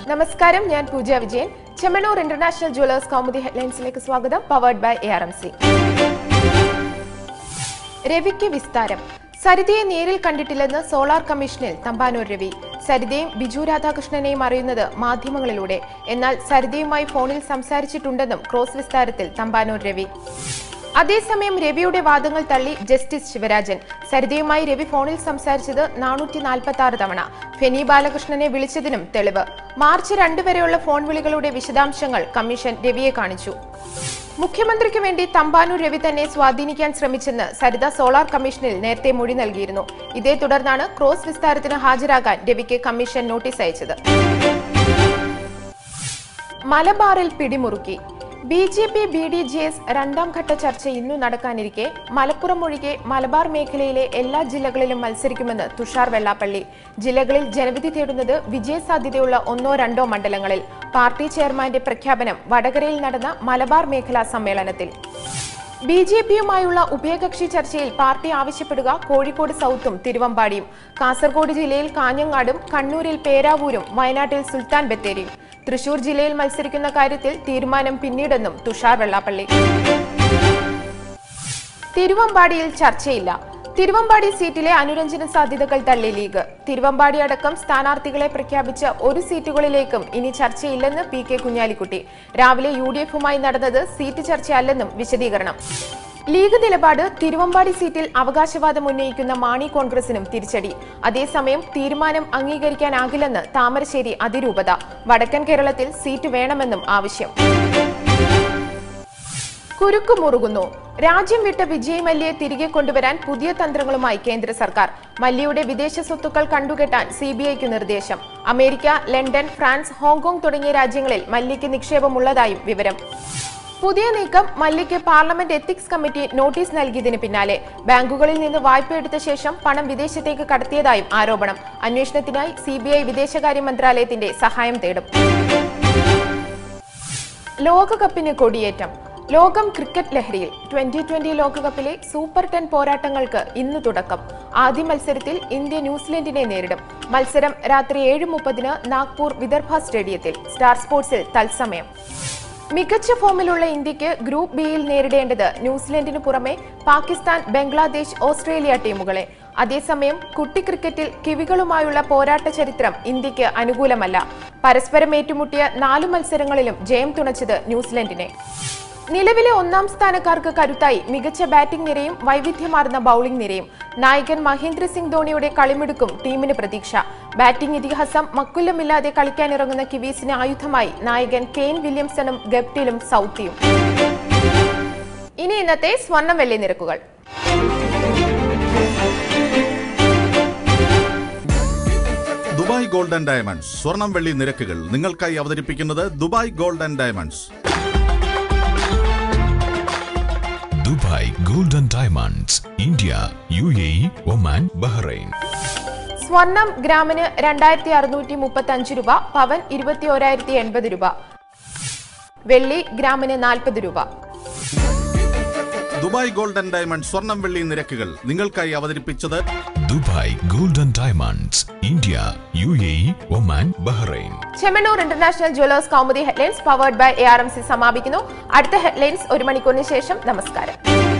നമസ്കാരം ഞാൻ Pooja Vijayan Chemmanur international jewellers Kaumudi ഹെഡ്ലൈൻസിലേക്ക് സ്വാഗതം powered by A R M C രവിക്ക് വിസ്താരം സരിതയെ നേരിൽ കണ്ടിട്ടില്ലെന്ന് സോളാർ കമ്മീഷനിൽ തമ്പാനൂർ രവി സരിതയും ബിജു രാധാകൃഷ്ണനെയും അറിയുന്നത് മാധ്യമങ്ങളിലൂടെ എന്നാൽ സരിതയുമായി ഫോണിൽ സംസാരിച്ചിട്ടുണ്ടെന്നും ക്രോസ് വിസ്താരത്തിൽ തമ്പാനൂർ രവി അതേസമയം രവിയുടെ വാദങ്ങൾ തള്ളി ജസ്റ്റിസ് ശിവരാജൻ സരിതയുമായി രവി ഫോണിൽ സംസാരിച്ചത് നാനൂറ്റി നാൽപ്പത്തി ആറ് തവണ ഫെനി ബാലകൃഷ്ണനെ വിളിച്ചതിനും തെളിവ് മാർച്ച് രണ്ട് വരെയുള്ള ഫോൺ വിളികളുടെ വിശദാംശങ്ങൾ കമ്മീഷൻ രവിയെ കാണിച്ചു മുഖ്യമന്ത്രിക്ക് വേണ്ടി തമ്പാനൂർ രവി തന്നെ സ്വാധീനിക്കാൻ ശ്രമിച്ചെന്ന് സരിത സോളാർ കമ്മീഷനിൽ നേരത്തെ മൊഴി നൽകിയിരുന്നു ഇതേ തുടർന്നാണ് ക്രോസ് വിസ്താരത്തിന് ഹാജരാകാൻ രവിക്ക് കമ്മീഷൻ നോട്ടീസ് അയച്ചത് മലബാറിൽ പിടിമുറുക്കി B J P B D J S രണ്ടാം ഘട്ട ചർച്ച ഇന്നു നടക്കാനിരിക്കെ മലപ്പുറം ഒഴികെ മലബാർ മേഖലയിലെ എല്ലാ ജില്ലകളിലും മത്സരിക്കുമെന്ന് തുഷാർ വെള്ളാപ്പള്ളി ജില്ലകളിൽ ജനവിധി തേടുന്നത് വിജയസാധ്യതയുള്ള ഒന്നോ രണ്ടോ മണ്ഡലങ്ങളിൽ പാർട്ടി ചെയർമാന്റെ പ്രഖ്യാപനം വടകരയിൽ നടന്ന മലബാർ മേഖലാ സമ്മേളനത്തിൽ ബി ജെ പിയുമായുള്ള ഉഭയകക്ഷി ചർച്ചയിൽ പാർട്ടി ആവശ്യപ്പെടുക കോഴിക്കോട് സൗത്തും തിരുവമ്പാടിയും കാസർഗോഡ് ജില്ലയിൽ കാഞ്ഞങ്ങാടും കണ്ണൂരിൽ പേരാവൂരും വയനാട്ടിൽ സുൽത്താൻ ബത്തേരിയും തൃശൂർ ജില്ലയിൽ മത്സരിക്കുന്ന കാര്യത്തിൽ തീരുമാനം പിന്നീടെന്നും തുഷാർ വെള്ളാപ്പള്ളി തിരുവമ്പാടിയിൽ ചർച്ചയില്ല തിരുവമ്പാടി സീറ്റിലെ അനുരഞ്ജന സാധ്യതകൾ തള്ളി ലീഗ് തിരുവമ്പാടി അടക്കം സ്ഥാനാർത്ഥികളെ പ്രഖ്യാപിച്ച ഒരു സീറ്റുകളിലേക്കും ഇനി ചർച്ചയില്ലെന്ന് പി കെ കുഞ്ഞാലിക്കുട്ടി രാവിലെ യു ഡി എഫുമായി നടന്നത് സീറ്റ് ചർച്ചയല്ലെന്നും വിശദീകരണം ലീഗ് നിലപാട് തിരുവമ്പാടി സീറ്റിൽ അവകാശവാദം ഉന്നയിക്കുന്ന മാണി കോൺഗ്രസിനും തിരിച്ചടി അതേസമയം തീരുമാനം അംഗീകരിക്കാനാകില്ലെന്ന് താമരശ്ശേരി അതിരൂപത വടക്കൻ കേരളത്തിൽ സീറ്റ് വേണമെന്നും ആവശ്യം കുരുക്ക് മുറുകുന്നു രാജ്യം വിട്ട വിജയ് മല്യയെ തിരികെ കൊണ്ടുവരാൻ പുതിയ തന്ത്രങ്ങളുമായി കേന്ദ്ര സർക്കാർ മല്യയുടെ വിദേശ സ്വത്തുക്കൾ കണ്ടുകെട്ടാൻ സി ബി ഐക്ക് നിർദ്ദേശം അമേരിക്ക ലണ്ടൻ ഫ്രാൻസ് ഹോങ്കോങ് തുടങ്ങിയ രാജ്യങ്ങളിൽ മല്യയ്ക്ക് നിക്ഷേപമുള്ളതായും വിവരം പുതിയ നീക്കം മല്യയ്ക്ക് പാർലമെന്റ് എത്തിക്സ് കമ്മിറ്റി നോട്ടീസ് നൽകിയതിന് പിന്നാലെ ബാങ്കുകളിൽ നിന്ന് വായ്പ എടുത്ത ശേഷം പണം വിദേശത്തേക്ക് കടത്തിയതായും ആരോപണം അന്വേഷണത്തിനായി സി വിദേശകാര്യ മന്ത്രാലയത്തിന്റെ സഹായം തേടും ലോകകപ്പിന് കൊടിയേറ്റം ലോകം ക്രിക്കറ്റ് ലഹരിയിൽ ട്വന്റി ട്വന്റി ലോകകപ്പിലെ സൂപ്പർ ടെൻ പോരാട്ടങ്ങൾക്ക് ഇന്ന് തുടക്കം ആദ്യ മത്സരത്തിൽ ഇന്ത്യ ന്യൂസിലൻഡിനെ നേരിടും മത്സരം രാത്രി ഏഴ് മുപ്പതിന് നാഗ്പൂർ വിദർഭ സ്റ്റേഡിയത്തിൽ സ്റ്റാർ സ്പോർട്സിൽ തത്സമയം മികച്ച ഫോമിലുള്ള ഇന്ത്യക്ക് ഗ്രൂപ്പ് ബിയിൽ നേരിടേണ്ടത് ന്യൂസിലൻഡിന് പുറമെ പാകിസ്ഥാൻ ബംഗ്ലാദേശ് ഓസ്ട്രേലിയ ടീമുകളെ അതേസമയം കുട്ടി ക്രിക്കറ്റിൽ കിവികളുമായുള്ള പോരാട്ട ചരിത്രം ഇന്ത്യക്ക് അനുകൂലമല്ല പരസ്പരം ഏറ്റുമുട്ടിയ നാലു മത്സരങ്ങളിലും ജയം തുണച്ചത് ന്യൂസിലൻഡിനെ നിലവിലെ ഒന്നാം സ്ഥാനക്കാർക്ക് കരുത്തായി മികച്ച ബാറ്റിംഗ് നിരയും വൈവിധ്യമാർന്ന ബൌളിംഗ് നിരയും നായകൻ മഹേന്ദ്ര സിംഗ് ധോണിയുടെ കളിമിടുക്കും ടീമിന് പ്രതീക്ഷ ബാറ്റിംഗ് ഇതിഹാസം മക്കുല്ലമില്ലാതെ കളിക്കാനിറങ്ങുന്ന കിവീസിന് ആയുധമായി നായകൻ കെയ്ൻ വില്യംസണും ഗപ്റ്റിലും സൗത്തിയും ഇനി ഇന്നത്തെ സ്വർണ്ണ വെള്ളി നിരക്കുകൾ ദുബായ് ഗോൾഡ് ആൻഡ് ഡയമണ്ട്സ് സ്വർണം വെള്ളി നിരക്കുകൾ നിങ്ങൾക്കായി അവതരിപ്പിക്കുന്നത് Dubai gold and diamonds Dubai golden diamonds India U A E Oman Bahrain സ്വർണം ഗ്രാമിന് രണ്ടായിരത്തി അറുന്നൂറ്റി മുപ്പത്തി അഞ്ച് രൂപ പവൻ ഇരുപത്തി ഓരായിരത്തി എൺപത് രൂപ വെള്ളി ഗ്രാമിന് നാൽപ്പത് രൂപ ദുബായ് ഗോൾഡ് ആൻഡ് ഡയമണ്ട്സ് സ്വർണം വെള്ളി നിരക്കുകൾ നിങ്ങൾക്കായി അവതരിപ്പിച്ചത് Dubai golden diamonds India U A E Oman Bahrain Chemmanur international jewellers Kaumudi headlines powered by A R M C സമാപിക്കുന്നു അടുത്ത ഹെഡ്ലൈൻസ് ഒരു മണിക്കൂറിന് ശേഷം നമസ്കാരം